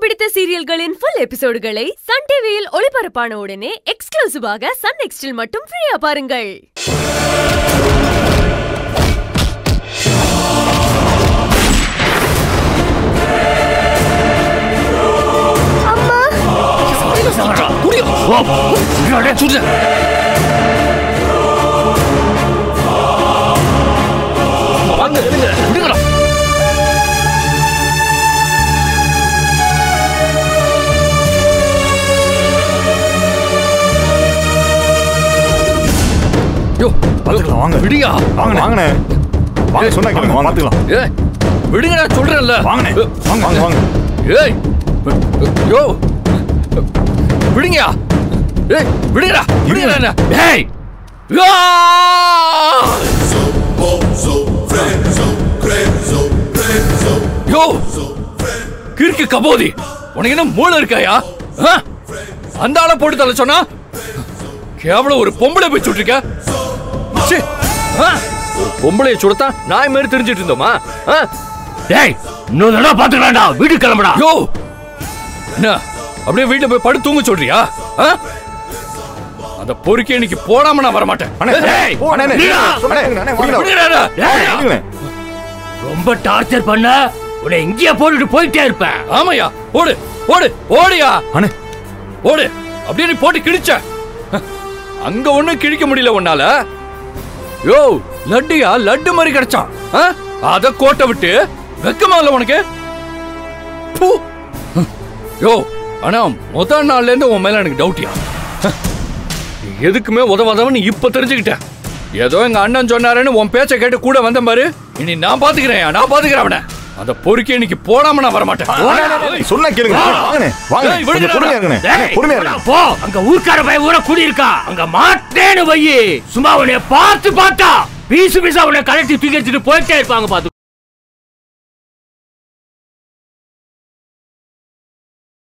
பிடித்த சீரியல்களின் full எபிசோடுகளை Sun டிவியில் ஒளிபரப்பான உடனே எக்ஸ்க்ளூசிவாக சன் நெக்ஸ்டில் மட்டும் ஃப்ரீயா பாருங்கள் வாங்க விடுங்கடா யோ பாத்துக்கலாம் வாங்க விடியா வாங்க வாங்கண்ணே வாங்க சொன்னா கேளுங்க வாங்க பாத்துக்கலாம் ஏய் விடுங்கடா சொல்றேன்ல வாங்கண்ணே வாங்க வாங்க வாங்க ஏய் யோ விடுங்கயா ஏய் விடுங்கடா விடுங்கடா ஏய் யா! யோ கிறுக்கு கபோதி உனக்கு என்ன மூளை இருக்காயா ஆ? அந்த ஆளை போட்டு தள்ள சொன்னா கேவலம் ஒரு பொம்பளை போய் சுட்டிருக்க ச்சே! ஆ? ஒரு பொம்பளைய சுடத்தா நாய் மாதிரி தெரிஞ்சிட்டு இருந்தோமா ஆ? டேய் இன்னொரு தடவை பாத்துக்கலாம்டா வீட்டுக்கு கிளம்புடா யோ என்ன அப்படியே வீட்டுல போய் படுத்து தூங்க சொல்றியா ஆ? அந்த பொறுக்கி இன்னைக்கு போடாம நான் வரமாட்டேன் அண்ணே ஏய், ஓ, அண்ணே, அண்ணே, விடுடா. அண்ணே, அண்ணே, வாங்கண்ணே. விடுங்கடா. டேய், வாங்கண்ணே. ரொம்ப டார்ச்சர் பண்ண உன்னை இங்கேயே போட்டுட்டு போயிட்டே இருப்பேன் ஆமாயா ஓடு ஓடு ஓடியா அண்ணே ஓடு அப்படியே நீ போட்டு கிழிச்ச அங்க ஒண்ணும் கிழிக்க முடியல உன்னால யோ லட்டுயா லட்டு மாதிரி கிடைச்சான் ஆ? அத கோட்டை விட்டு வெக்கமா இல்ல உனக்கு பூ. யோ ஆனா முதல் நாள்ல இருந்து உன் மேல எனக்கு டவுட்டியா நீ எதுக்குமே உதவாதவன் நீ இப்ப தெரிஞ்சுக்கிட்ட ஏதோ எங்க அண்ணன் சொன்னாருன்னு உன் பேச்ச கேட்டு கூட வந்த பாரு இனி நான் பாத்துக்கிறேன் நான் பாத்துக்கிறேன் அவனை அந்த பொறுக்கி இன்னைக்கு போடாம நான் வரமாட்டேன் அண்ணே, அண்ணே, அண்ணே, சொன்னா கேளுங்க வாங்கண்ணே வாங்க ஏய், கொஞ்சம் விடுங்கடா. பொறுமையா இருங்கண்ணே டேய், பொறுமையா போடா, இருங்க போ அங்க ஊர்க்கார பையன் ஊர குடியிருக்கா அங்க மாட்டேன்னு வையி சும்மா உன்னை பார்த்து பார்த்தா பீசு பீசா உன்னை கலட்டி தூக்கி வச்சுட்டு போயிட்டே இருப்பாங்க பாத்து